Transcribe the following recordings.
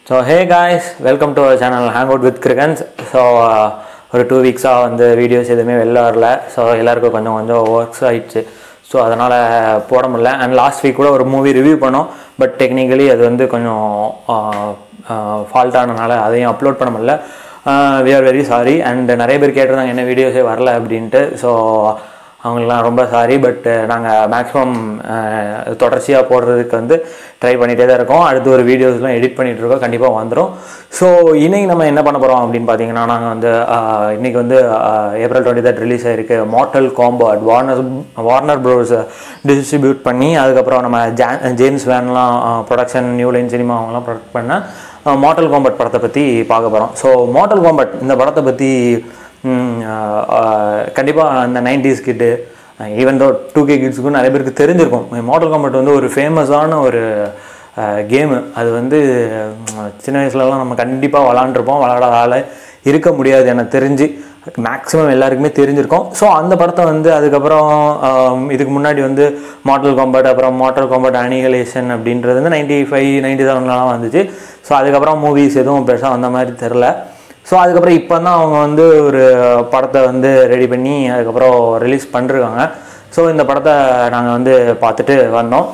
so hey guys welcome to our channel hang out with கிரிகன்ஸ் so ஒரு two வீக்ஸாக வந்து வீடியோஸ் எதுவுமே வெளில வரல ஸோ எல்லாருக்கும் கொஞ்சம் கொஞ்சம் ஒர்க்ஸ் ஆயிடுச்சு ஸோ அதனால் போட முடியல அண்ட் லாஸ்ட் வீக் கூட ஒரு மூவி ரிவ்யூ பண்ணோம் பட் டெக்னிக்கலி அது வந்து கொஞ்சம் ஃபால்ட் ஆனனால அதையும் அப்லோட் பண்ண முடியல we are very sorry and நிறைய பேர் கேட்டிருந்தாங்க என்ன வீடியோஸே வரல அப்படின்ட்டு ஸோ அவங்களுக்குலாம் ரொம்ப சாரி பட் நாங்கள் மேக்ஸிமம் தொடர்ச்சியாக போடுறதுக்கு வந்து ட்ரை பண்ணிகிட்டே தான் இருக்கோம் அடுத்து ஒரு வீடியோஸ்லாம் எடிட் பண்ணிகிட்டு இருக்கோம் கண்டிப்பாக வந்துடும் ஸோ இன்னைக்கு நம்ம என்ன பண்ண போகிறோம் அப்படின்னு பார்த்தீங்கன்னா நாங்கள் வந்து ஆஹ், இன்னைக்கு வந்து ஏப்ரல் டுவெண்ட்டி தேர்ட் ரிலீஸ் ஆயிருக்கு Mortal Kombat Warner Warner Bros distribute பண்ணி அதுக்கப்புறம் நம்ம ஜா ஜேம்ஸ் வேன்லாம் ப்ரொடக்ஷன் நியூ லைன் சினிமா அவங்கலாம் ப்ரொடக்ட் பண்ண மார்டல் காம்பட் படத்தை பற்றி பார்க்க போகிறோம் ஸோ மார்டல் காம்பட் இந்த படத்தை பற்றி கண்டிப்பாக அந்த nineties kid even though two K கிட்ஸுக்கும் நிறைய பேருக்கு தெரிஞ்சிருக்கும் மாடல் காம்பட் வந்து ஒரு ஃபேமஸான ஒரு கேமு அது வந்து உம், சின்ன வயசுலலாம் நம்ம கண்டிப்பாக விளாண்டுருப்போம் விளாடாத ஆள் இருக்க முடியாது எனக்கு தெரிஞ்சு மேக்ஸிமம் எல்லாருக்குமே தெரிஞ்சிருக்கும் ஸோ அந்த படத்தை வந்து அதுக்கப்புறம் ஆம், இதுக்கு முன்னாடி வந்து மாடல் காம்பட் அப்புறம் மாடல் காம்பட் அனிகலேஷன் அப்படின்றது வந்து நைன்டி ஃபைவ் நைன்டி செவன்லாம் வந்துச்சு ஸோ அதுக்கப்புறம் மூவிஸ் எதுவும் பெருசாக வந்த மாதிரி தெரில ஸோ அதுக்கப்புறம் இப்போ தான் அவங்க வந்து ஒரு படத்தை வந்து ரெடி பண்ணி அதுக்கப்புறம் ரிலீஸ் பண்ணிருக்காங்க ஸோ இந்த படத்தை நாங்கள் வந்து பார்த்துட்டு வந்தோம்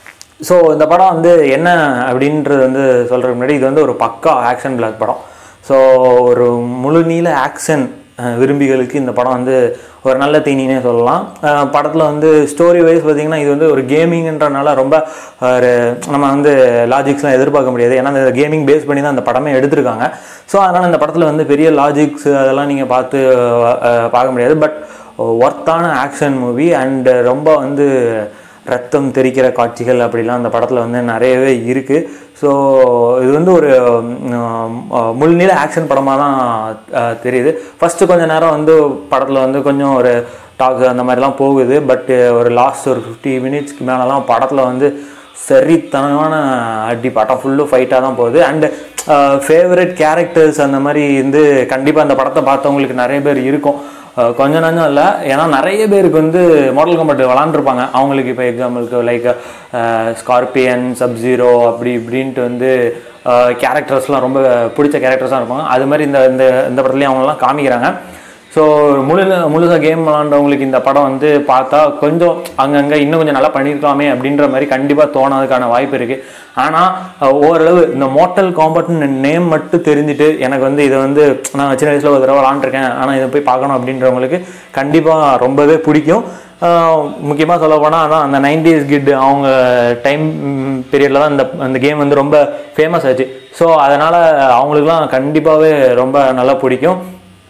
ஸோ இந்த படம் வந்து என்ன அப்படின்றது வந்து சொல்கிறதுக்கு முன்னாடி இது வந்து ஒரு பக்கா ஆக்ஷன் பிளாக் படம் ஸோ ஒரு முழு நீள ஆக்ஷன் விரும்பிகளுக்கு இந்த படம் வந்து ஒரு நல்ல தீனினே சொல்லலாம் படத்தில் வந்து ஸ்டோரி வைஸ் பார்த்திங்கன்னா இது வந்து ஒரு கேமிங்ன்றனால ரொம்ப ஒரு நம்ம வந்து லாஜிக்ஸ்லாம் எதிர்பார்க்க முடியாது ஏன்னா இந்த கேமிங் பேஸ் பண்ணி தான் அந்த படமே எடுத்திருக்காங்க ஸோ அதனால் இந்த படத்தில் வந்து பெரிய லாஜிக்ஸ் அதெல்லாம் நீங்கள் பார்த்து அஹ், பார்க்க முடியாது பட் ஒர்த்தான ஆக்ஷன் மூவி அண்ட் ரொம்ப வந்து ரத்தம் தெரிக்கிற காட்சிகள் அப்படிலாம் அந்த படத்தில் வந்து நிறையவே இருக்குது ஸோ இது வந்து ஒரு உம், அஹ், முழுநீள ஆக்ஷன் படமாக தான் அஹ், தெரியுது ஃபஸ்ட்டு கொஞ்ச நேரம் வந்து படத்தில் வந்து கொஞ்சம் ஒரு டாக்ஸ் அந்த மாதிரிலாம் போகுது பட் ஒரு லாஸ்ட் ஒரு ஃபிஃப்டி மினிட்ஸ்க்கு மேலெலாம் படத்தில் வந்து சரித்தனமான அடி படம் ஃபுல்லும் ஃபைட்டாக தான் போகுது அண்டு ஃபேவரட் கேரக்டர்ஸ் அந்த மாதிரி வந்து கண்டிப்பாக அந்த படத்தை பார்த்தவங்களுக்கு நிறைய பேர் இருக்கும் அஹ் கொஞ்ச நஞ்சம் இல்லை ஏன்னா நிறைய பேருக்கு வந்து மாடல் கம்பெட் விளாண்டுருப்பாங்க அவங்களுக்கு இப்போ எக்ஸாம்பிளுக்கு லைக் ஸ்கார்பியன் சப்ஜீரோ அப்படி இப்படின்ட்டு வந்து கேரக்டர்ஸ்லாம் ரொம்ப பிடிச்ச கேரக்டர்ஸாக இருப்பாங்க அது மாதிரி இந்த இந்த இந்த படத்துலேயும் அவங்களாம் காமிக்கிறாங்க ஸோ முழு முழுசாக கேம் விளாண்டவங்களுக்கு இந்த படம் வந்து பார்த்தா கொஞ்சம் அங்கங்கே இன்னும் கொஞ்சம் நல்லா பண்ணியிருக்கலாமே அப்படின்ற மாதிரி கண்டிப்பாக தோணாதுக்கான வாய்ப்பு இருக்குது ஆனால் ஓரளவு இந்த மோட்டல் காம்பட்னு நேம் மட்டும் தெரிஞ்சுட்டு எனக்கு வந்து இதை வந்து நான் சின்ன வயசில் ஒரு தடவை விளாண்டுருக்கேன் ஆனால் இதை போய் பார்க்கணும் அப்படின்றவங்களுக்கு கண்டிப்பாக ரொம்பவே பிடிக்கும் முக்கியமாக சொல்ல போனால் அதான் அந்த நைன்டிஸ் கிட் அவங்க டைம் பீரியடில் தான் இந்த அந்த கேம் வந்து ரொம்ப ஃபேமஸ் ஆச்சு ஸோ அதனால் அவங்களுக்குலாம் கண்டிப்பாகவே ரொம்ப நல்லா பிடிக்கும்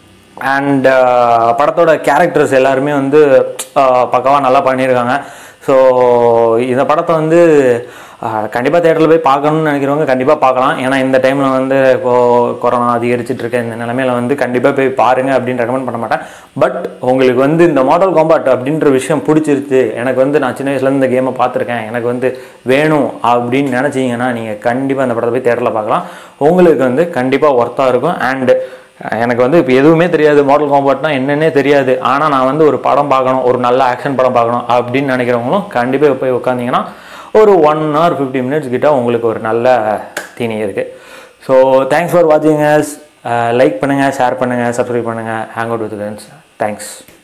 அண்ட் படத்தோட கேரக்டர்ஸ் எல்லாருமே வந்து பக்காவாக நல்லா பண்ணியிருக்காங்க ஸோ இந்த படத்தை வந்து கண்டிப்பாக தேட்டரில் போய் பார்க்கணும்னு நினைக்கிறவங்க கண்டிப்பாக பார்க்கலாம் ஏன்னா இந்த டைமில் வந்து இப்போது கொரோனா அதிகரிச்சிட்டு இருக்க இந்த நிலமையில வந்து கண்டிப்பாக போய் பாருங்க அப்படின்னு ரெக்கமெண்ட் பண்ண மாட்டேன் பட் உங்களுக்கு வந்து இந்த மாடல் காம்பாட் அப்படின்ற விஷயம் பிடிச்சிருச்சு எனக்கு வந்து நான் சின்ன வயசுலேருந்து இந்த கேமை பார்த்துருக்கேன் எனக்கு வந்து வேணும் அப்படின்னு நினச்சிங்கன்னா நீங்கள் கண்டிப்பாக இந்த படத்தை போய் தேட்டரில் பார்க்கலாம் உங்களுக்கு வந்து கண்டிப்பாக ஒர்த்தாக இருக்கும் அண்டு எனக்கு வந்து இப்போ எதுவுமே தெரியாது மாடல் காம்பாட்னா என்னன்னே தெரியாது ஆனால் நான் வந்து ஒரு படம் பார்க்கணும் ஒரு நல்ல ஆக்ஷன் படம் பார்க்கணும் அப்படின்னு நினைக்கிறவங்களும் கண்டிப்பாக போய் உட்காந்திங்கன்னா ஒரு ஒன் ஹவர் ஃபிஃப்டி மினிட்ஸ் கிட்ட உங்களுக்கு ஒரு நல்ல தீனி இருக்குது ஸோ தேங்க்ஸ் ஃபார் வாட்சிங் அஸ் லைக் பண்ணுங்கள் ஷேர் பண்ணுங்கள் சப்ஸ்கிரைப் பண்ணுங்கள் hang out with friends thanks